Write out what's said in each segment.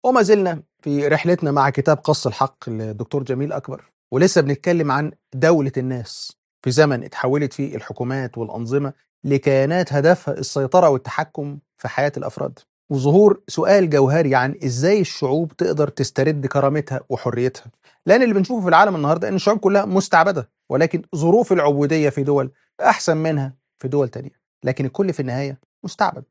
وما زلنا في رحلتنا مع كتاب قص الحق للدكتور جميل أكبر ولسه بنتكلم عن دولة الناس في زمن اتحولت فيه الحكومات والأنظمة لكيانات هدفها السيطرة والتحكم في حياة الأفراد وظهور سؤال جوهري عن ازاي الشعوب تقدر تسترد كرامتها وحريتها لان اللي بنشوفه في العالم النهارده ان الشعوب كلها مستعبده ولكن ظروف العبوديه في دول احسن منها في دول تانية لكن الكل في النهايه مستعبد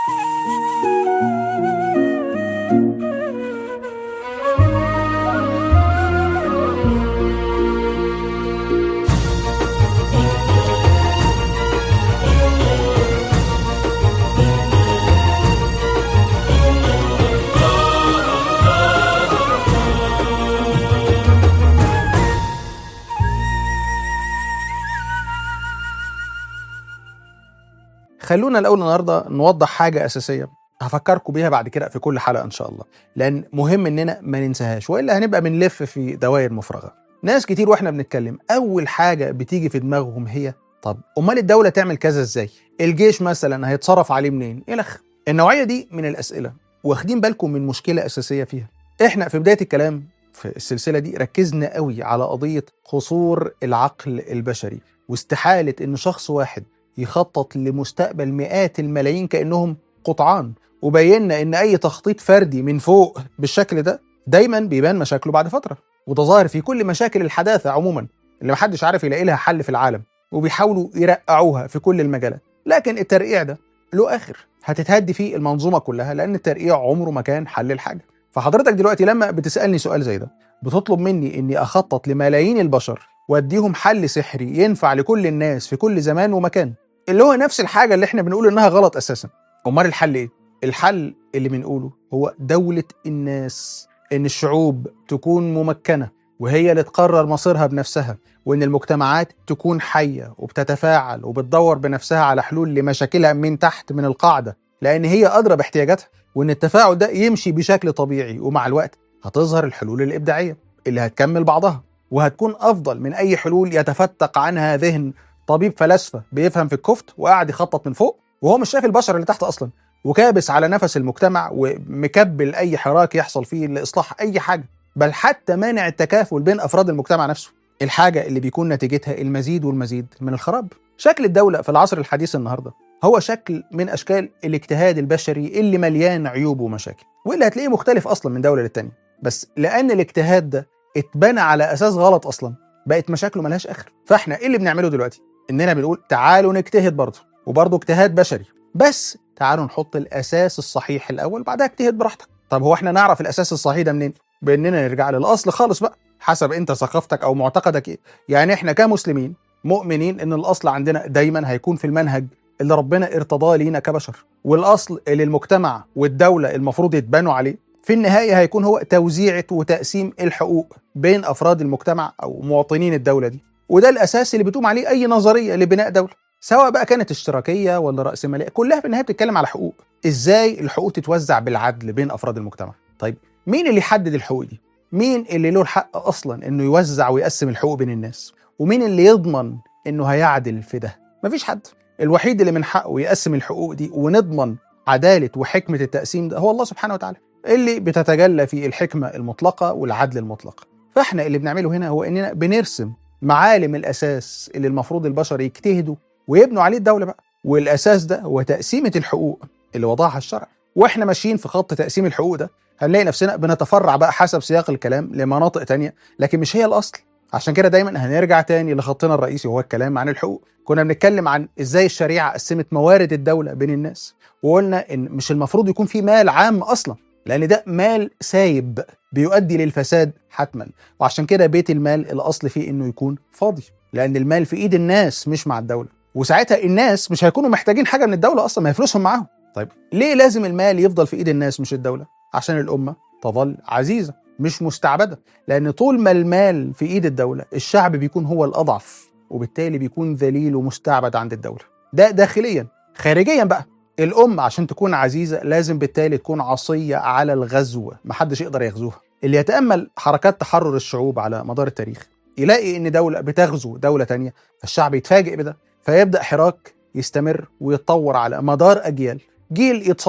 خلونا الاول النهارده نوضح حاجه اساسيه هفكركم بيها بعد كده في كل حلقه ان شاء الله لان مهم اننا ما ننساهاش والا هنبقى بنلف في دوائر مفرغه ناس كتير واحنا بنتكلم اول حاجه بتيجي في دماغهم هي طب امال الدوله تعمل كذا ازاي الجيش مثلا هيتصرف عليه منين الخ النوعيه دي من الاسئله واخدين بالكم من مشكله اساسيه فيها احنا في بدايه الكلام في السلسله دي ركزنا قوي على قضيه قصور العقل البشري واستحاله ان شخص واحد يخطط لمستقبل مئات الملايين كانهم قطعان وبينا ان اي تخطيط فردي من فوق بالشكل ده دايما بيبان مشاكله بعد فتره وده ظاهر في كل مشاكل الحداثه عموما اللي محدش عارف يلاقي لها حل في العالم وبيحاولوا يرقعوها في كل المجالات لكن الترقيع ده له اخر هتتهدي فيه المنظومه كلها لان الترقيع عمره ما كان حل الحاجه فحضرتك دلوقتي لما بتسالني سؤال زي ده بتطلب مني اني اخطط لملايين البشر واديهم حل سحري ينفع لكل الناس في كل زمان ومكان اللي هو نفس الحاجه اللي احنا بنقول انها غلط اساسا امال الحل ايه الحل اللي بنقوله هو دوله الناس ان الشعوب تكون ممكنه وهي اللي تقرر مصيرها بنفسها وان المجتمعات تكون حيه وبتتفاعل وبتدور بنفسها على حلول لمشاكلها من تحت من القاعده لان هي ادرى باحتياجاتها وان التفاعل ده يمشي بشكل طبيعي ومع الوقت هتظهر الحلول الابداعيه اللي هتكمل بعضها وهتكون افضل من اي حلول يتفتق عنها ذهن طبيب فلاسفه بيفهم في الكفت وقاعد يخطط من فوق وهو مش شايف البشر اللي تحت اصلا وكابس على نفس المجتمع ومكبل اي حراك يحصل فيه لاصلاح اي حاجه بل حتى مانع التكافل بين افراد المجتمع نفسه الحاجه اللي بيكون نتيجتها المزيد والمزيد من الخراب شكل الدوله في العصر الحديث النهارده هو شكل من اشكال الاجتهاد البشري اللي مليان عيوب ومشاكل واللي هتلاقيه مختلف اصلا من دوله للتانيه بس لان الاجتهاد ده اتبنى على اساس غلط اصلا بقت مشاكله ملهاش اخر فاحنا ايه اللي بنعمله دلوقتي اننا بنقول تعالوا نجتهد برضه وبرضه اجتهاد بشري بس تعالوا نحط الاساس الصحيح الاول بعدها اجتهد براحتك طب هو احنا نعرف الاساس الصحيح ده منين باننا نرجع للاصل خالص بقى حسب انت ثقافتك او معتقدك ايه يعني احنا كمسلمين مؤمنين ان الاصل عندنا دايما هيكون في المنهج اللي ربنا ارتضاه لينا كبشر والاصل اللي المجتمع والدوله المفروض يتبنوا عليه في النهايه هيكون هو توزيعه وتقسيم الحقوق بين افراد المجتمع او مواطنين الدوله دي وده الاساس اللي بتقوم عليه اي نظريه لبناء دوله سواء بقى كانت اشتراكيه ولا راسماليه كلها في النهايه بتتكلم على حقوق ازاي الحقوق تتوزع بالعدل بين افراد المجتمع طيب مين اللي يحدد الحقوق دي مين اللي له الحق اصلا انه يوزع ويقسم الحقوق بين الناس ومين اللي يضمن انه هيعدل في ده مفيش حد الوحيد اللي من حقه يقسم الحقوق دي ونضمن عداله وحكمه التقسيم ده هو الله سبحانه وتعالى اللي بتتجلى في الحكمه المطلقه والعدل المطلق فاحنا اللي بنعمله هنا هو اننا بنرسم معالم الاساس اللي المفروض البشر يجتهدوا ويبنوا عليه الدوله بقى والاساس ده هو تقسيمه الحقوق اللي وضعها الشرع واحنا ماشيين في خط تقسيم الحقوق ده هنلاقي نفسنا بنتفرع بقى حسب سياق الكلام لمناطق تانية لكن مش هي الاصل عشان كده دايما هنرجع تاني لخطنا الرئيسي وهو الكلام عن الحقوق كنا بنتكلم عن ازاي الشريعه قسمت موارد الدوله بين الناس وقلنا ان مش المفروض يكون في مال عام اصلا لان ده مال سايب بيؤدي للفساد حتما وعشان كده بيت المال الاصل فيه انه يكون فاضي لان المال في ايد الناس مش مع الدوله وساعتها الناس مش هيكونوا محتاجين حاجه من الدوله اصلا ما هي فلوسهم معاهم طيب ليه لازم المال يفضل في ايد الناس مش الدوله عشان الامه تظل عزيزه مش مستعبده لان طول ما المال في ايد الدوله الشعب بيكون هو الاضعف وبالتالي بيكون ذليل ومستعبد عند الدوله ده داخليا خارجيا بقى الأمة عشان تكون عزيزة لازم بالتالي تكون عصية على الغزو محدش يقدر يغزوها اللي يتأمل حركات تحرر الشعوب على مدار التاريخ يلاقي إن دولة بتغزو دولة تانية فالشعب يتفاجئ بده فيبدأ حراك يستمر ويتطور على مدار أجيال جيل يتصدم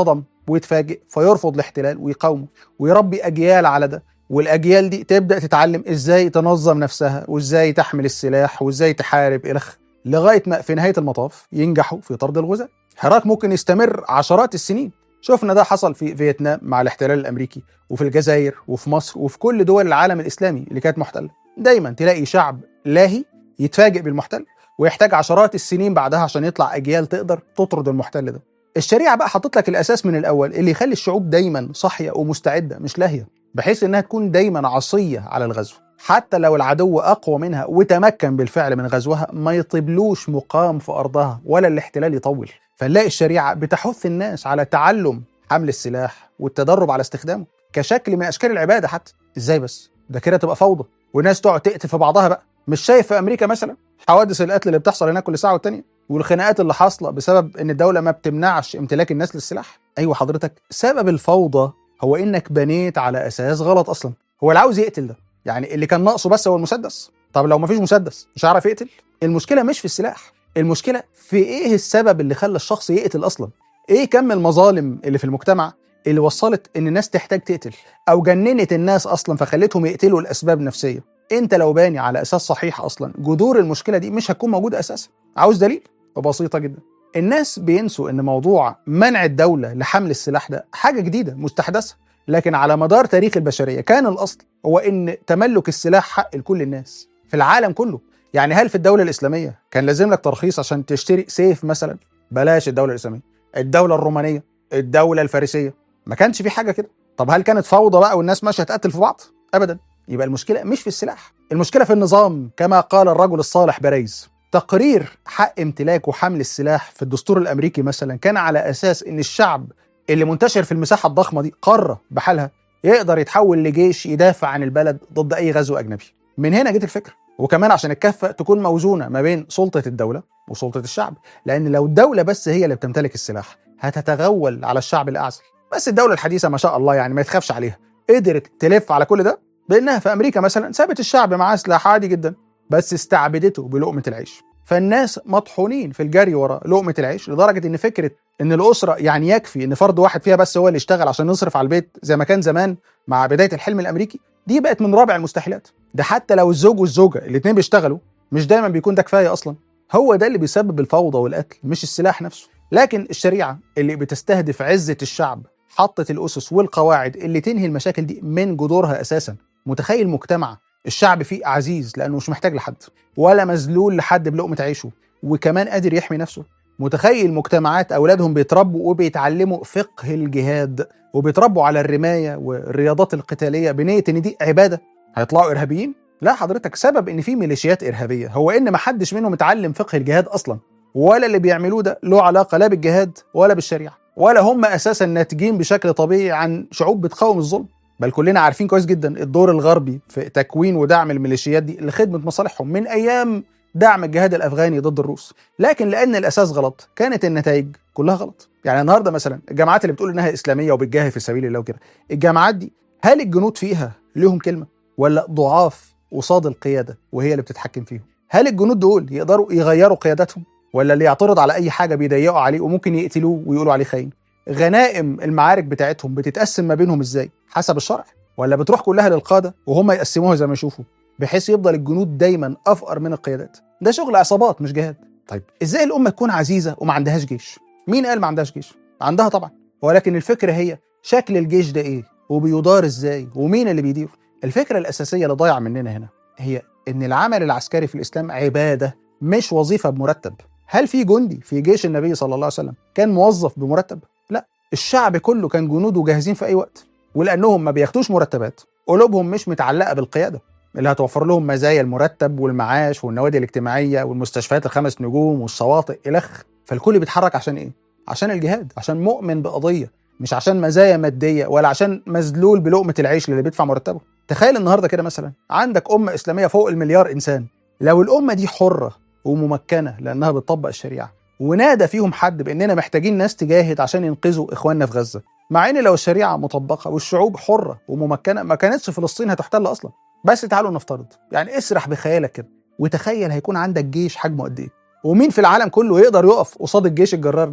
ويتفاجئ فيرفض الاحتلال ويقاومه ويربي اجيال على ده والاجيال دي تبدا تتعلم ازاي تنظم نفسها وازاي تحمل السلاح وازاي تحارب الخ لغايه ما في نهايه المطاف ينجحوا في طرد الغزاة حراك ممكن يستمر عشرات السنين شفنا ده حصل في فيتنام مع الاحتلال الامريكي وفي الجزائر وفي مصر وفي كل دول العالم الاسلامي اللي كانت محتله دايما تلاقي شعب لاهي يتفاجئ بالمحتل ويحتاج عشرات السنين بعدها عشان يطلع اجيال تقدر تطرد المحتل ده الشريعه بقى حطت لك الاساس من الاول اللي يخلي الشعوب دايما صاحيه ومستعده مش لاهيه بحيث انها تكون دايما عصيه على الغزو حتى لو العدو اقوى منها وتمكن بالفعل من غزوها ما يطيبلوش مقام في ارضها ولا الاحتلال يطول فنلاقي الشريعه بتحث الناس على تعلم حمل السلاح والتدرب على استخدامه كشكل من اشكال العباده حتى ازاي بس ده كده تبقى فوضى والناس تقعد تقتل في بعضها بقى مش شايف في امريكا مثلا حوادث القتل اللي بتحصل هناك كل ساعه والتانيه والخناقات اللي حاصله بسبب ان الدوله ما بتمنعش امتلاك الناس للسلاح ايوه حضرتك سبب الفوضى هو انك بنيت على اساس غلط اصلا هو اللي عاوز يقتل ده يعني اللي كان ناقصه بس هو المسدس طب لو ما فيش مسدس مش هيعرف يقتل المشكله مش في السلاح المشكله في ايه السبب اللي خلى الشخص يقتل اصلا ايه كم المظالم اللي في المجتمع اللي وصلت ان الناس تحتاج تقتل او جننت الناس اصلا فخلتهم يقتلوا لاسباب نفسيه انت لو باني على اساس صحيح اصلا جذور المشكله دي مش هتكون موجوده اساسا عاوز دليل بسيطه جدا الناس بينسوا ان موضوع منع الدوله لحمل السلاح ده حاجه جديده مستحدثه لكن على مدار تاريخ البشريه كان الاصل هو ان تملك السلاح حق لكل الناس في العالم كله يعني هل في الدوله الاسلاميه كان لازم لك ترخيص عشان تشتري سيف مثلا بلاش الدوله الاسلاميه الدوله الرومانيه الدوله الفارسيه ما كانش في حاجه كده طب هل كانت فوضى بقى والناس ماشيه تقتل في بعض ابدا يبقى المشكله مش في السلاح المشكله في النظام كما قال الرجل الصالح بريز تقرير حق امتلاك وحمل السلاح في الدستور الامريكي مثلا كان على اساس ان الشعب اللي منتشر في المساحه الضخمه دي قاره بحالها يقدر يتحول لجيش يدافع عن البلد ضد اي غزو اجنبي من هنا جت الفكره وكمان عشان الكفه تكون موزونه ما بين سلطه الدوله وسلطه الشعب لان لو الدوله بس هي اللي بتمتلك السلاح هتتغول على الشعب الاعزل بس الدوله الحديثه ما شاء الله يعني ما يتخافش عليها قدرت تلف على كل ده بانها في امريكا مثلا سابت الشعب معاه سلاح عادي جدا بس استعبدته بلقمه العيش فالناس مطحونين في الجري ورا لقمه العيش لدرجه ان فكره ان الاسره يعني يكفي ان فرد واحد فيها بس هو اللي يشتغل عشان نصرف على البيت زي ما كان زمان مع بدايه الحلم الامريكي دي بقت من رابع المستحيلات ده حتى لو الزوج والزوجه الاثنين بيشتغلوا مش دايما بيكون ده كفايه اصلا هو ده اللي بيسبب الفوضى والقتل مش السلاح نفسه لكن الشريعه اللي بتستهدف عزه الشعب حطت الاسس والقواعد اللي تنهي المشاكل دي من جذورها اساسا متخيل مجتمع الشعب فيه عزيز لانه مش محتاج لحد ولا مذلول لحد بلقمه عيشه وكمان قادر يحمي نفسه متخيل مجتمعات اولادهم بيتربوا وبيتعلموا فقه الجهاد وبيتربوا على الرمايه والرياضات القتاليه بنيه ان دي عباده هيطلعوا ارهابيين لا حضرتك سبب ان في ميليشيات ارهابيه هو ان ما حدش منهم اتعلم فقه الجهاد اصلا ولا اللي بيعملوه ده له علاقه لا بالجهاد ولا بالشريعه ولا هم اساسا ناتجين بشكل طبيعي عن شعوب بتقاوم الظلم بل كلنا عارفين كويس جدا الدور الغربي في تكوين ودعم الميليشيات دي لخدمه مصالحهم من ايام دعم الجهاد الافغاني ضد الروس لكن لان الاساس غلط كانت النتائج كلها غلط يعني النهارده مثلا الجامعات اللي بتقول انها اسلاميه وبتجاهد في سبيل الله وكده الجامعات دي هل الجنود فيها ليهم كلمه ولا ضعاف قصاد القياده وهي اللي بتتحكم فيهم هل الجنود دول يقدروا يغيروا قياداتهم ولا اللي يعترض على اي حاجه بيضيقوا عليه وممكن يقتلوه ويقولوا عليه خاين غنائم المعارك بتاعتهم بتتقسم ما بينهم ازاي حسب الشرع ولا بتروح كلها للقاده وهم يقسموها زي ما يشوفوا بحيث يفضل الجنود دايما افقر من القيادات ده شغل عصابات مش جهاد طيب ازاي الامه تكون عزيزه وما عندهاش جيش مين قال ما عندهاش جيش عندها طبعا ولكن الفكره هي شكل الجيش ده ايه وبيدار ازاي ومين اللي بيديره الفكره الاساسيه اللي ضايعه مننا هنا هي ان العمل العسكري في الاسلام عباده مش وظيفه بمرتب هل في جندي في جيش النبي صلى الله عليه وسلم كان موظف بمرتب لا الشعب كله كان جنوده جاهزين في اي وقت ولانهم ما بياخدوش مرتبات قلوبهم مش متعلقه بالقياده اللي هتوفر لهم مزايا المرتب والمعاش والنوادي الاجتماعيه والمستشفيات الخمس نجوم والشواطئ الخ فالكل بيتحرك عشان ايه عشان الجهاد عشان مؤمن بقضيه مش عشان مزايا ماديه ولا عشان مذلول بلقمه العيش اللي بيدفع مرتبه تخيل النهارده كده مثلا عندك امه اسلاميه فوق المليار انسان لو الامه دي حره وممكنه لانها بتطبق الشريعه ونادى فيهم حد باننا محتاجين ناس تجاهد عشان ينقذوا اخواننا في غزه مع ان لو الشريعه مطبقه والشعوب حره وممكنه ما كانتش فلسطين هتحتل اصلا بس تعالوا نفترض يعني اسرح بخيالك كده وتخيل هيكون عندك جيش حجمه قد ايه ومين في العالم كله يقدر يقف قصاد الجيش الجرار ده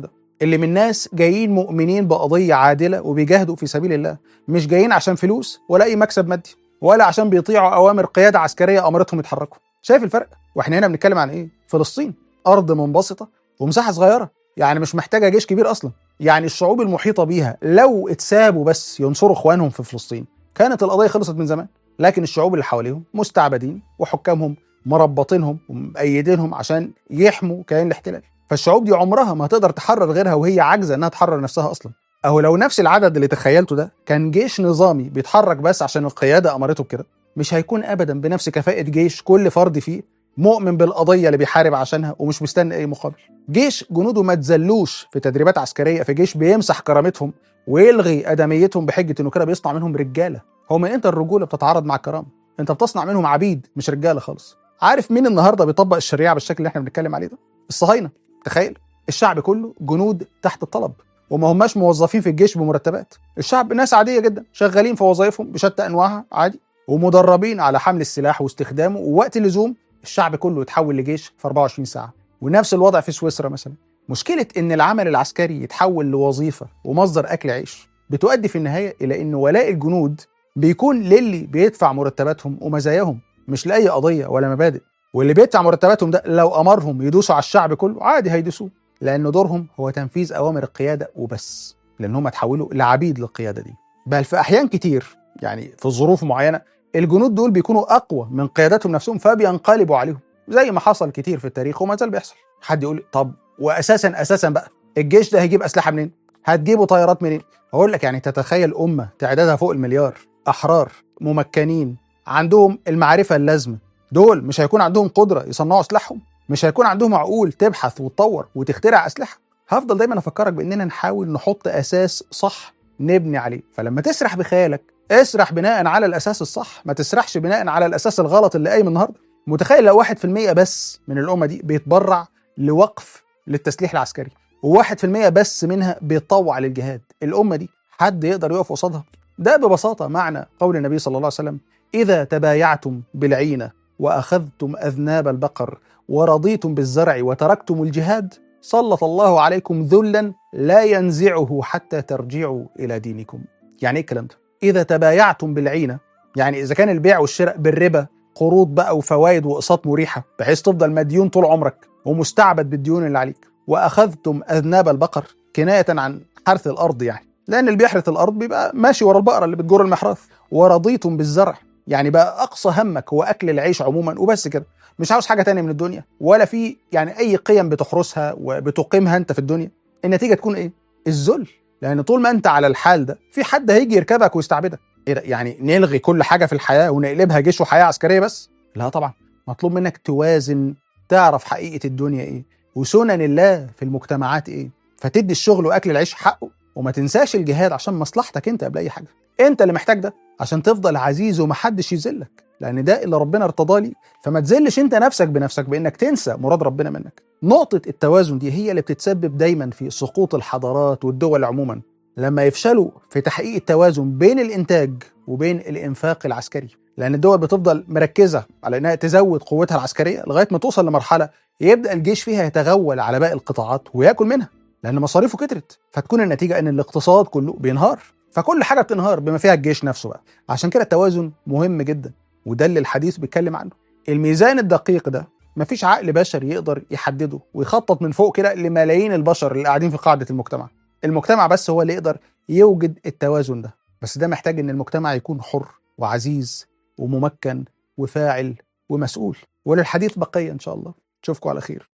اللي من ناس جايين مؤمنين بقضيه عادله وبيجاهدوا في سبيل الله مش جايين عشان فلوس ولا اي مكسب مادي ولا عشان بيطيعوا اوامر قياده عسكريه امرتهم يتحركوا شايف الفرق واحنا هنا بنتكلم عن ايه فلسطين ارض منبسطه ومساحه صغيره يعني مش محتاجه جيش كبير اصلا يعني الشعوب المحيطه بيها لو اتسابوا بس ينصروا اخوانهم في فلسطين كانت القضيه خلصت من زمان لكن الشعوب اللي حواليهم مستعبدين وحكامهم مربطينهم ومأيدينهم عشان يحموا كيان الاحتلال فالشعوب دي عمرها ما هتقدر تحرر غيرها وهي عاجزه انها تحرر نفسها اصلا اهو لو نفس العدد اللي تخيلته ده كان جيش نظامي بيتحرك بس عشان القياده امرته بكده مش هيكون ابدا بنفس كفاءه جيش كل فرد فيه مؤمن بالقضيه اللي بيحارب عشانها ومش مستني اي مقابل جيش جنوده ما تزلوش في تدريبات عسكريه في جيش بيمسح كرامتهم ويلغي ادميتهم بحجه انه كده بيصنع منهم رجاله هو من انت الرجوله بتتعارض مع الكرامه انت بتصنع منهم عبيد مش رجاله خالص عارف مين النهارده بيطبق الشريعه بالشكل اللي احنا بنتكلم عليه ده الصهاينه تخيل الشعب كله جنود تحت الطلب وما هماش موظفين في الجيش بمرتبات الشعب ناس عاديه جدا شغالين في وظائفهم بشتى انواعها عادي ومدربين على حمل السلاح واستخدامه ووقت اللزوم الشعب كله يتحول لجيش في 24 ساعه ونفس الوضع في سويسرا مثلا مشكله ان العمل العسكري يتحول لوظيفه ومصدر اكل عيش بتؤدي في النهايه الى ان ولاء الجنود بيكون للي بيدفع مرتباتهم ومزاياهم مش لاي قضيه ولا مبادئ واللي بيدفع مرتباتهم ده لو امرهم يدوسوا على الشعب كله عادي هيدوسوه لان دورهم هو تنفيذ اوامر القياده وبس لان هم اتحولوا لعبيد للقياده دي بل في احيان كتير يعني في ظروف معينه الجنود دول بيكونوا اقوى من قياداتهم نفسهم فبينقلبوا عليهم زي ما حصل كتير في التاريخ وما زال بيحصل حد يقول طب واساسا اساسا بقى الجيش ده هيجيب اسلحه منين هتجيبوا طيارات منين اقول لك يعني تتخيل امه تعدادها فوق المليار احرار ممكنين عندهم المعرفه اللازمه دول مش هيكون عندهم قدره يصنعوا سلاحهم مش هيكون عندهم عقول تبحث وتطور وتخترع اسلحه هفضل دايما افكرك باننا نحاول نحط اساس صح نبني عليه فلما تسرح بخيالك اسرح بناء على الاساس الصح ما تسرحش بناء على الاساس الغلط اللي قايم النهارده متخيل لو 1% بس من الامه دي بيتبرع لوقف للتسليح العسكري و1% بس منها بيتطوع للجهاد الامه دي حد يقدر يقف قصادها ده ببساطه معنى قول النبي صلى الله عليه وسلم اذا تبايعتم بالعينه واخذتم اذناب البقر ورضيتم بالزرع وتركتم الجهاد سلط الله عليكم ذلا لا ينزعه حتى ترجعوا الى دينكم يعني ايه الكلام ده اذا تبايعتم بالعينه يعني اذا كان البيع والشراء بالربا قروض بقى وفوائد واقساط مريحه بحيث تفضل مديون طول عمرك ومستعبد بالديون اللي عليك واخذتم اذناب البقر كنايه عن حرث الارض يعني لان اللي بيحرث الارض بيبقى ماشي ورا البقره اللي بتجر المحراث ورضيتم بالزرع يعني بقى اقصى همك هو اكل العيش عموما وبس كده مش عاوز حاجه تانية من الدنيا ولا في يعني اي قيم بتحرسها وبتقيمها انت في الدنيا النتيجه تكون ايه الذل لان طول ما انت على الحال ده في حد هيجي يركبك ويستعبدك إيه ده؟ يعني نلغي كل حاجه في الحياه ونقلبها جيش وحياه عسكريه بس لا طبعا مطلوب منك توازن تعرف حقيقه الدنيا ايه وسنن الله في المجتمعات ايه فتدي الشغل واكل العيش حقه وما تنساش الجهاد عشان مصلحتك انت قبل اي حاجه انت اللي محتاج ده عشان تفضل عزيز ومحدش يذلك لان ده اللي ربنا ارتضى لي فما تذلش انت نفسك بنفسك بانك تنسى مراد ربنا منك نقطه التوازن دي هي اللي بتتسبب دايما في سقوط الحضارات والدول عموما لما يفشلوا في تحقيق التوازن بين الانتاج وبين الانفاق العسكري لان الدول بتفضل مركزه على انها تزود قوتها العسكريه لغايه ما توصل لمرحله يبدا الجيش فيها يتغول على باقي القطاعات وياكل منها لان مصاريفه كترت فتكون النتيجه ان الاقتصاد كله بينهار فكل حاجه بتنهار بما فيها الجيش نفسه بقى عشان كده التوازن مهم جدا وده اللي الحديث بيتكلم عنه الميزان الدقيق ده مفيش عقل بشري يقدر يحدده ويخطط من فوق كده لملايين البشر اللي قاعدين في قاعده المجتمع المجتمع بس هو اللي يقدر يوجد التوازن ده بس ده محتاج ان المجتمع يكون حر وعزيز وممكن وفاعل ومسؤول وللحديث بقيه ان شاء الله اشوفكم على خير